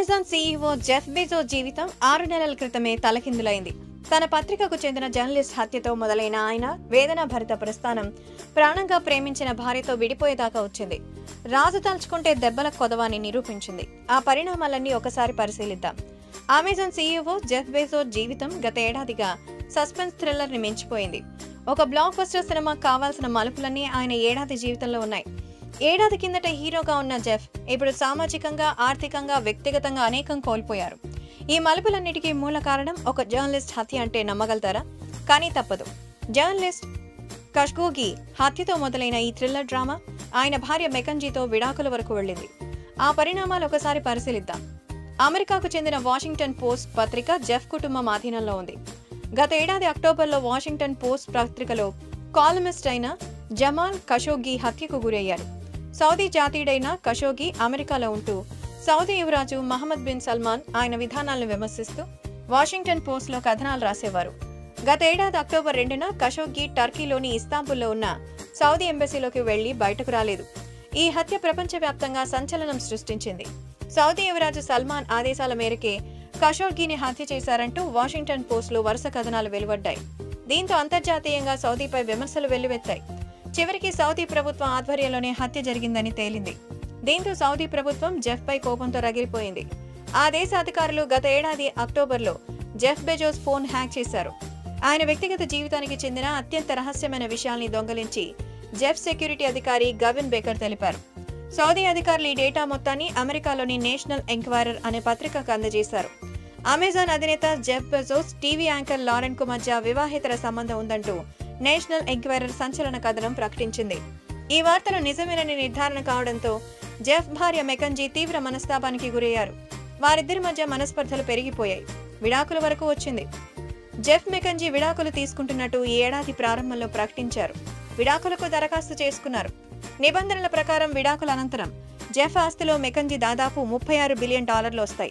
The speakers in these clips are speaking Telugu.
అమెజాన్ సీఈఓ జెఫ్ బెజో జీవితం ఆరు నెలల క్రితమే తలకిందులైంది తన పత్రికకు చెందిన జర్నలిస్ట్ హత్యతో మొదలైన ఆయన వేదన భరిత ప్రస్థానం ప్రాణంగా ప్రేమించిన భార్యతో విడిపోయేదాకా వచ్చింది రాజు తలుచుకుంటే దెబ్బల కొదవాని నిరూపించింది ఆ పరిణామాలన్నీ ఒకసారి పరిశీలిద్దాం అమెజాన్ సీఈఓ జెఫ్ బెజో జీవితం గత ఏడాదిగా సస్పెన్స్ థ్రిల్లర్ ని మించిపోయింది ఒక బ్లాక్ బస్టర్ సినిమా కావాల్సిన మలుపులన్నీ ఆయన ఏడాది జీవితంలో ఉన్నాయి ఏడాది కిందట హీరోగా ఉన్న జెఫ్ ఇప్పుడు సామాజికంగా ఆర్థికంగా వ్యక్తిగతంగా అనేకం కోల్పోయారు ఈ మలుపులన్నిటికీ మూల కారణం ఒక జర్నలిస్ట్ హత్య అంటే నమ్మగలుగుతారా కానీ తప్పదు జర్నలిస్ట్ కష్గోగి హత్యతో మొదలైన ఈ థ్రిల్లర్ డ్రామా ఆయన భార్య మెకంజీతో విడాకుల వరకు వెళ్ళింది ఆ పరిణామాలు ఒకసారి పరిశీలిద్దాం అమెరికాకు చెందిన వాషింగ్టన్ పోస్ట్ పత్రిక జెఫ్ కుటుంబం ఆధీనంలో ఉంది గత ఏడాది అక్టోబర్లో వాషింగ్టన్ పోస్ట్ పత్రికలో కాలమిస్ట్ అయిన జమాల్ ఖషోగి హత్యకు గురయ్యారు సౌదీ జాతీయుడైన ఖషోగి అమెరికాలో ఉంటూ సౌదీ యువరాజు మహమ్మద్ బిన్ సల్మాన్ ఆయన విధానాలను విమర్శిస్తూ వాషింగ్టన్ పోస్ట్లో కథనాలు రాసేవారు గత ఏడాది అక్టోబర్ రెండున ఖషోగి టర్కీలోని ఇస్తాంబుల్లో ఉన్న సౌదీ ఎంబసీలోకి వెళ్లి బయటకు రాలేదు ఈ హత్య ప్రపంచవ్యాప్తంగా సంచలనం సృష్టించింది సౌదీ యువరాజు సల్మాన్ ఆదేశాల మేరకే ఖషోగిని హత్య చేశారంటూ వాషింగ్టన్ పోస్ట్లో వరుస కథనాలు వెలువడ్డాయి దీంతో అంతర్జాతీయంగా సౌదీపై విమర్శలు వెల్లువెత్తాయి చివరికి సౌదీ ప్రభుత్వం ఆధ్వర్యంలోనే హత్య జరిగిందని తేలింది దీంతో సౌదీ ప్రభుత్వం జెఫ్ పై కోపంతో రగిలిపోయింది ఆ దేశ అధికారులు గత ఏడాది అక్టోబర్లో జెఫ్ బెజోస్ ఫోన్ హ్యాక్ చేశారు ఆయన వ్యక్తిగత జీవితానికి చెందిన అత్యంత రహస్యమైన విషయాల్ని దొంగలించి జెఫ్ సెక్యూరిటీ అధికారి గవిన్ బేకర్ తెలిపారు సౌదీ అధికారులు ఈ డేటా మొత్తాన్ని అమెరికాలోని నేషనల్ ఎంక్వైరర్ అనే పత్రికకు అందజేశారు అమెజాన్ అధినేత Jeff Bezos TV anchor Lauren కు మధ్య వివాహేతర సంబంధం ఉందంటూ నేషనల్ ఎంక్వైరర్ సంచలన కథనం ప్రకటించింది ఈ వార్తలు నిజమేనని నిర్ధారణ కావడంతో జెఫ్ భార్య మెకంజీ తీవ్ర మనస్తాపానికి గురయ్యారు వారిద్దరి మధ్య మనస్పర్ధలు పెరిగిపోయాయి విడాకుల వరకు వచ్చింది జెఫ్ మెకంజీ విడాకులు తీసుకుంటున్నట్టు ఈ ఏడాది ప్రారంభంలో ప్రకటించారు విడాకులకు దరఖాస్తు చేసుకున్నారు నిబంధనల ప్రకారం విడాకుల అనంతరం జెఫ్ ఆస్తిలో మెకంజీ దాదాపు ముప్పై ఆరు బిలియన్ డాలర్లు వస్తాయి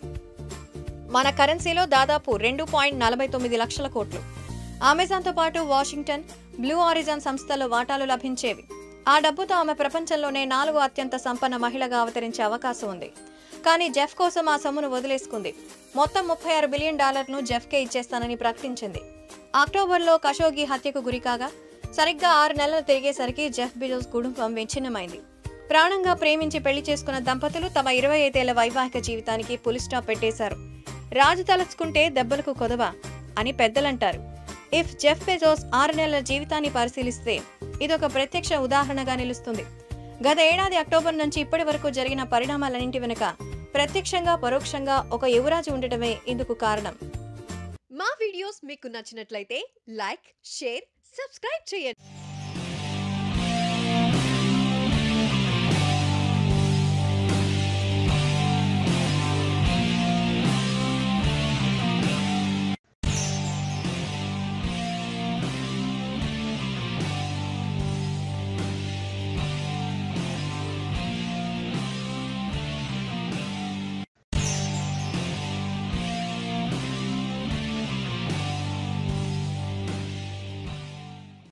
మన కరెన్సీలో దాదాపు రెండు పాయింట్ నలభై తొమ్మిది లక్షల కోట్లు అమెజాన్తో పాటు వాషింగ్టన్ బ్లూ ఆరిజన్ సంస్థలో వాటాలు లభించేవి ఆ డబ్బుతో ఆమె ప్రపంచంలోనే నాలుగో అత్యంత సంపన్న మహిళగా అవతరించే అవకాశం ఉంది కానీ జెఫ్ కోసం ఆ సొమ్మును వదిలేసుకుంది మొత్తం ముప్పై ఆరు బిలియన్ డాలర్ను జెఫ్కే ఇచ్చేస్తానని ప్రకటించింది అక్టోబర్లో కషోగి హత్యకు గురికాగా సరిగ్గా ఆరు నెలలు తిరిగేసరికి జెఫ్ బిజోస్ కుటుంబం విచ్ఛిన్నమైంది ప్రాణంగా ప్రేమించి పెళ్లి చేసుకున్న దంపతులు తమ ఇరవై ఐదేళ్ల వైవాహిక జీవితానికి పులి స్టాప్ పెట్టేశారు రాజు తలుచుకుంటే దెబ్బలకు కొదవా అని పెద్దలంటారు ఇఫ్ జెఫ్ బెజోస్ ఆరు నెలల జీవితాన్ని పరిశీలిస్తే ఇదొక ప్రత్యక్ష ఉదాహరణగా నిలుస్తుంది గత ఏడాది అక్టోబర్ నుంచి ఇప్పటి వరకు జరిగిన పరిణామాలన్నింటి వెనుక ప్రత్యక్షంగా పరోక్షంగా ఒక యువరాజు ఉండటమే ఇందుకు కారణం మా వీడియోస్ మీకు నచ్చినట్లయితే లైక్ షేర్ సబ్స్క్రైబ్ చేయండి